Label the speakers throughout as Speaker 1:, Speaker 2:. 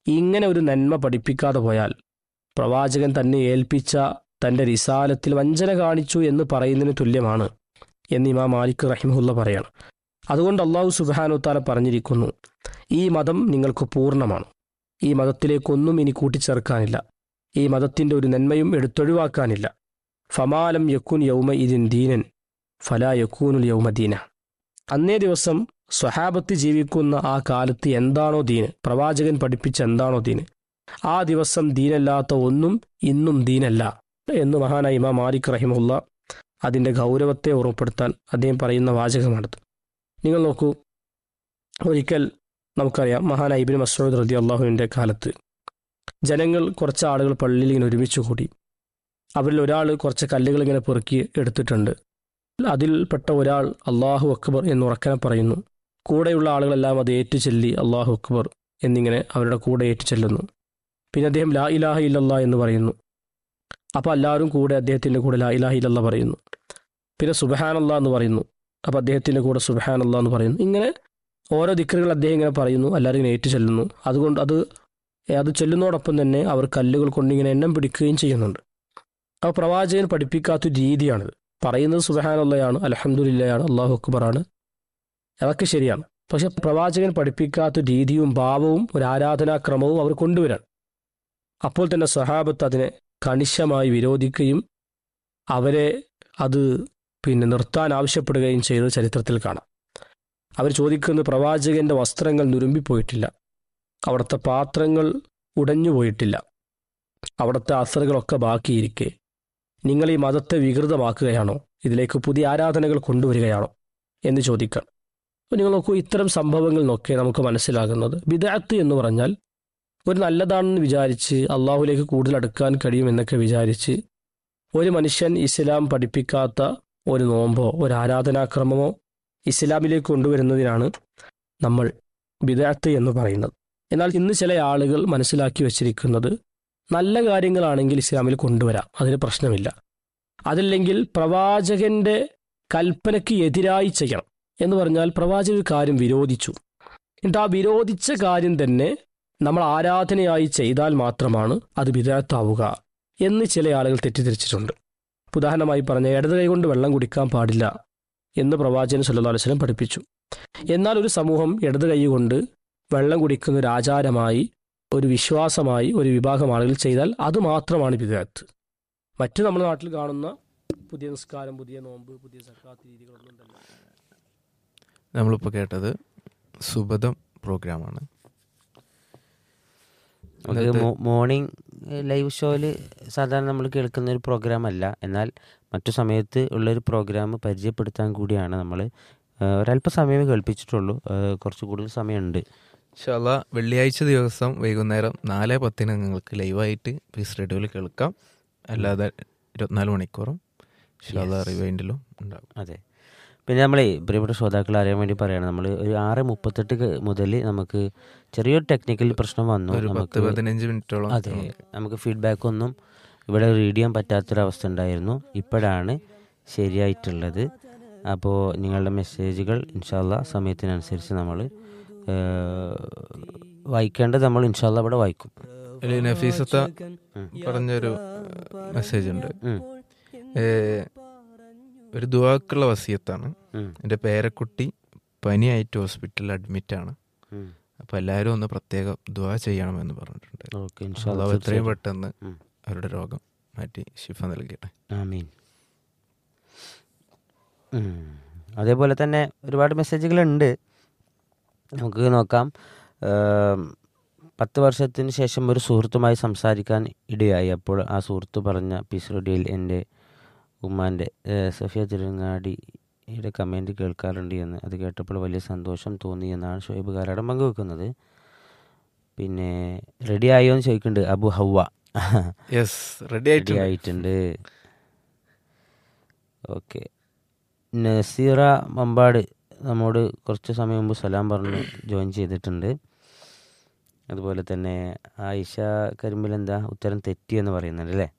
Speaker 1: ഇങ്ങനെ ഒരു നന്മ പഠിപ്പിക്കാതെ പോയാൽ പ്രവാചകൻ തന്നെ ഏൽപ്പിച്ച തൻ്റെ റിസാലത്തിൽ വഞ്ചന കാണിച്ചു എന്ന് പറയുന്നതിന് തുല്യമാണ് എന്ന് ഇമാം മാലിക് റഹിമുല്ല പറയാണ് അതുകൊണ്ട് അള്ളാഹു സുബാനുത്താല പറഞ്ഞിരിക്കുന്നു ഈ മതം നിങ്ങൾക്ക് പൂർണ്ണമാണ് ഈ മതത്തിലേക്കൊന്നും ഇനി കൂട്ടിച്ചേർക്കാനില്ല ഈ മതത്തിൻ്റെ ഒരു നന്മയും എടുത്തൊഴിവാക്കാനില്ല ഫമാലം യക്കുൻ യൗമ ഇതിൻ ദീനൻ ഫലാ യക്കൂനുൽ യൗമ ദീന അന്നേ ദിവസം സ്വഹാബത്ത് ജീവിക്കുന്ന ആ കാലത്ത് എന്താണോ ദീന് പ്രവാചകൻ പഠിപ്പിച്ച എന്താണോ ദീന് ആ ദിവസം ദീനല്ലാത്ത ഒന്നും ഇന്നും ദീനല്ല എന്ന് മഹാനായ ഇമാം മാലിക് റഹിമുള്ള അതിൻ്റെ ഗൗരവത്തെ ഉറപ്പെടുത്താൻ അദ്ദേഹം പറയുന്ന വാചകമാണത് നിങ്ങൾ നോക്കൂ ഒരിക്കൽ നമുക്കറിയാം മഹാനായ ഇബിൻ മസൂദ് റതി അള്ളാഹുവിൻ്റെ കാലത്ത് ജനങ്ങൾ കുറച്ച് ആളുകൾ പള്ളിയിൽ ഇങ്ങനെ ഒരുമിച്ച് കൂടി അവരിൽ ഒരാൾ കുറച്ച് കല്ലുകൾ ഇങ്ങനെ പെറുക്കി എടുത്തിട്ടുണ്ട് അതിൽപ്പെട്ട ഒരാൾ അള്ളാഹു അക്ബർ എന്ന് ഉറക്കനെ പറയുന്നു കൂടെയുള്ള ആളുകളെല്ലാം അത് ഏറ്റുചൊല്ലി അള്ളാഹു അക്ബർ എന്നിങ്ങനെ അവരുടെ കൂടെ ഏറ്റുചൊല്ലുന്നു പിന്നെ അദ്ദേഹം ലാ ഇലാഹ ഇല്ലല്ലാ എന്ന് പറയുന്നു അപ്പോൾ എല്ലാവരും കൂടെ അദ്ദേഹത്തിൻ്റെ കൂടെ ലാ ഇലാഹ ഇല്ലല്ല പറയുന്നു പിന്നെ സുബഹാനല്ല എന്ന് പറയുന്നു അപ്പോൾ അദ്ദേഹത്തിൻ്റെ കൂടെ സുബഹാനല്ല എന്ന് പറയുന്നു ഇങ്ങനെ ഓരോ ദിക്കറുകൾ അദ്ദേഹം ഇങ്ങനെ പറയുന്നു എല്ലാവരും ഇങ്ങനെ ഏറ്റു ചെല്ലുന്നു അതുകൊണ്ട് അത് അത് ചെല്ലുന്നതോടൊപ്പം തന്നെ അവർ കല്ലുകൾ കൊണ്ട് ഇങ്ങനെ എണ്ണം പിടിക്കുകയും ചെയ്യുന്നുണ്ട് അപ്പോൾ പ്രവാചകൻ പഠിപ്പിക്കാത്ത രീതിയാണിത് പറയുന്നത് സുബഹാനുള്ളയാണ് അലഹമുല്ലയാണ് അള്ളാഹു അക്ബറാണ് അതൊക്കെ ശരിയാണ് പക്ഷെ പ്രവാചകൻ പഠിപ്പിക്കാത്ത രീതിയും ഭാവവും ഒരു ആരാധനാക്രമവും അവർ കൊണ്ടുവരാൻ അപ്പോൾ തന്നെ സഹാബത്ത് അതിനെ കണിശമായി വിരോധിക്കുകയും അവരെ അത് പിന്നെ നിർത്താൻ ആവശ്യപ്പെടുകയും ചെയ്തത് ചരിത്രത്തിൽ കാണാം അവർ ചോദിക്കുന്നത് പ്രവാചകന്റെ വസ്ത്രങ്ങൾ നുരുമ്പിപ്പോയിട്ടില്ല അവിടുത്തെ പാത്രങ്ങൾ ഉടഞ്ഞുപോയിട്ടില്ല അവിടുത്തെ അസറുകളൊക്കെ ബാക്കിയിരിക്കെ നിങ്ങൾ ഈ മതത്തെ വികൃതമാക്കുകയാണോ ഇതിലേക്ക് പുതിയ ആരാധനകൾ കൊണ്ടുവരികയാണോ എന്ന് ചോദിക്കണം അപ്പോൾ നിങ്ങൾ നോക്കൂ ഇത്തരം സംഭവങ്ങൾ നോക്കി നമുക്ക് മനസ്സിലാകുന്നത് ബിദാത്ത് എന്ന് പറഞ്ഞാൽ ഒരു നല്ലതാണെന്ന് വിചാരിച്ച് അള്ളാഹുലേക്ക് കൂടുതൽ അടുക്കാൻ കഴിയുമെന്നൊക്കെ വിചാരിച്ച് ഒരു മനുഷ്യൻ ഇസ്ലാം പഠിപ്പിക്കാത്ത ഒരു നോമ്പോ ഒരു ആരാധനാക്രമമോ ഇസ്ലാമിലേക്ക് കൊണ്ടുവരുന്നതിനാണ് നമ്മൾ ബിദാത്ത് എന്ന് പറയുന്നത് എന്നാൽ ഇന്ന് ചില ആളുകൾ മനസ്സിലാക്കി വച്ചിരിക്കുന്നത് നല്ല കാര്യങ്ങളാണെങ്കിൽ ഇസ്ലാമിൽ കൊണ്ടുവരാം അതിന് പ്രശ്നമില്ല അതില്ലെങ്കിൽ പ്രവാചകന്റെ കൽപ്പനയ്ക്ക് എതിരായി ചെയ്യണം എന്ന് പറഞ്ഞാൽ പ്രവാചക ഒരു കാര്യം വിരോധിച്ചു എന്നിട്ട് ആ വിരോധിച്ച കാര്യം തന്നെ നമ്മൾ ആരാധനയായി ചെയ്താൽ മാത്രമാണ് അത് വിദഗ്ധാവുക എന്ന് ചില ആളുകൾ തെറ്റിദ്ധരിച്ചിട്ടുണ്ട് ഉദാഹരണമായി പറഞ്ഞ ഇടത് കൈ കൊണ്ട് വെള്ളം കുടിക്കാൻ പാടില്ല എന്ന് പ്രവാചകൻ സല്ലല്ലാഹു അലൈഹി വസല്ലം പഠിപ്പിച്ചു എന്നാൽ ഒരു സമൂഹം ഇടത് കൈ കൊണ്ട് വെള്ളം കുടിക്കുന്ന ഒരു ആചാരമായി ഒരു വിശ്വാസമായി ഒരു വിഭാഗം ആളുകൾ ചെയ്താൽ അത് മാത്രമാണ് വിദഗ്ധത്ത് മറ്റു നമ്മുടെ നാട്ടിൽ കാണുന്ന പുതിയ നിസ്കാരം പുതിയ നോമ്പ് പുതിയ സക്കാത്ത് രീതികളൊന്നും ഉണ്ടല്ലോ
Speaker 2: നമ്മളിപ്പോൾ കേട്ടത് സുബദം പ്രോഗ്രാമാണ്
Speaker 3: നമുക്ക് മോ- മോർണിംഗ് ലൈവ് ഷോയിൽ സാധാരണ നമ്മൾ കേൾക്കുന്ന ഒരു പ്രോഗ്രാം അല്ല എന്നാൽ മറ്റു സമയത്ത് ഉള്ളൊരു പ്രോഗ്രാം പരിചയപ്പെടുത്താൻ കൂടിയാണ് നമ്മൾ ഒരല്പസമയമേ കേൾപ്പിച്ചിട്ടുള്ളൂ ആ, കുറച്ച് കൂടുതൽ സമയമുണ്ട്
Speaker 2: ഇൻഷാല്ല വെള്ളിയാഴ്ച ദിവസം വൈകുന്നേരം നാല് പത്തിന് നിങ്ങൾക്ക് ലൈവായിട്ട് പീസ് റേഡിയോയിൽ കേൾക്കാം അല്ലാതെ ഇരുപത്തിനാല് മണിക്കൂറും ഇൻഷാല്ല
Speaker 3: Yes.
Speaker 2: റിവൈൻഡിലും ഉണ്ടാകും
Speaker 3: അതെ പിന്നെ നമ്മളെ പ്രിയപ്പെട്ട ശ്രോതാക്കൾ അറിയാൻ വേണ്ടി പറയണം നമ്മൾ ഒരു ആറ് മുപ്പത്തെട്ട് ക- മുതൽ നമുക്ക് ചെറിയൊരു ടെക്നിക്കൽ പ്രശ്നം വന്നു
Speaker 2: ഒരു പത്ത്
Speaker 3: നമുക്ക്
Speaker 2: പതിനഞ്ച് മിനിറ്റോളം
Speaker 3: അതെ നമുക്ക് ഫീഡ്ബാക്ക് ഒന്നും ഇവിടെ റീഡ് ചെയ്യാൻ പറ്റാത്തൊരവസ്ഥ ഉണ്ടായിരുന്നു ഇപ്പോഴാണ് ശരിയായിട്ടുള്ളത് അപ്പോൾ നിങ്ങളുടെ മെസ്സേജുകൾ ഇൻഷാല്ല സമയത്തിനനുസരിച്ച് നമ്മൾ വായിക്കേണ്ടത് നമ്മൾ ഇൻഷാല്ല ഇവിടെ വായിക്കും
Speaker 2: അതിൽ നഫീസത്ത
Speaker 3: ഉം.
Speaker 2: പറഞ്ഞൊരു മെസ്സേജ് ഉണ്ട്
Speaker 3: ഉം.
Speaker 2: ഏ, ഒരു ദുവാക്കുള്ള വസിയത്താണ്
Speaker 3: ഉം.
Speaker 2: എൻ്റെ പേരക്കുട്ടി പനിയായിട്ട് ഹോസ്പിറ്റലിൽ അഡ്മിറ്റ് ആണ്
Speaker 3: ഉം.
Speaker 2: അപ്പോൾ എല്ലാവരും ഒന്ന് പ്രത്യേകം ദുവാ ചെയ്യണമെന്ന് പറഞ്ഞിട്ടുണ്ട്
Speaker 3: ഓക്കെ ഇൻഷാല്ല
Speaker 2: അള്ളാഹു എത്രയും
Speaker 3: തീർച്ചയായിട്ടും.
Speaker 2: പെട്ടെന്ന്
Speaker 3: ഉം.
Speaker 2: അവരുടെ രോഗം മാറ്റി ശിഫ നൽകട്ടെ
Speaker 3: ആമീൻ ഉം. അതേപോലെ തന്നെ ഒരുപാട് മെസ്സേജുകളുണ്ട് നമുക്ക് നോക്കാം ഏം, പത്ത് വർഷത്തിന് ശേഷം ഒരു സുഹൃത്തുമായി സംസാരിക്കാൻ ഇടയായി അപ്പോൾ ആ സുഹൃത്ത് പറഞ്ഞ പീസ് റേഡിയോയിൽ എൻ്റെ ഉമ്മാൻ്റെ സഫിയ തിരുങ്ങാടിയുടെ കമൻറ്റ് കേൾക്കാറുണ്ട് എന്ന് അത് കേട്ടപ്പോൾ വലിയ സന്തോഷം തോന്നി എന്നാണ് ഷോയിബ് കാരാടം പങ്കുവെക്കുന്നത് പിന്നെ റെഡി ആയോ എന്ന് ചോദിക്കുന്നുണ്ട് Abu Hawwa
Speaker 2: yes ready
Speaker 3: ready
Speaker 2: ആയിട്ടുണ്ട്
Speaker 3: ആയിട്ടുണ്ട് ഓക്കെ നസീറ മമ്പാട് നമ്മോട് കുറച്ച് സമയം മുമ്പ് സലാം പറഞ്ഞ് ജോയിൻ ചെയ്തിട്ടുണ്ട് അതുപോലെ തന്നെ ആയിഷ കരിമ്പിൽ എന്താ ഉത്തരം തെറ്റി എന്ന് പറയുന്നുണ്ട് അല്ലേ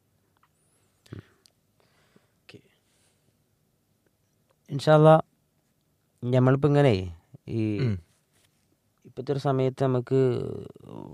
Speaker 3: ഇൻഷാല്ല നമ്മളിപ്പോൾ ഇങ്ങനെ ഈ
Speaker 2: ഉം.
Speaker 3: ഇപ്പോഴത്തെ ഒരു സമയത്ത് നമുക്ക്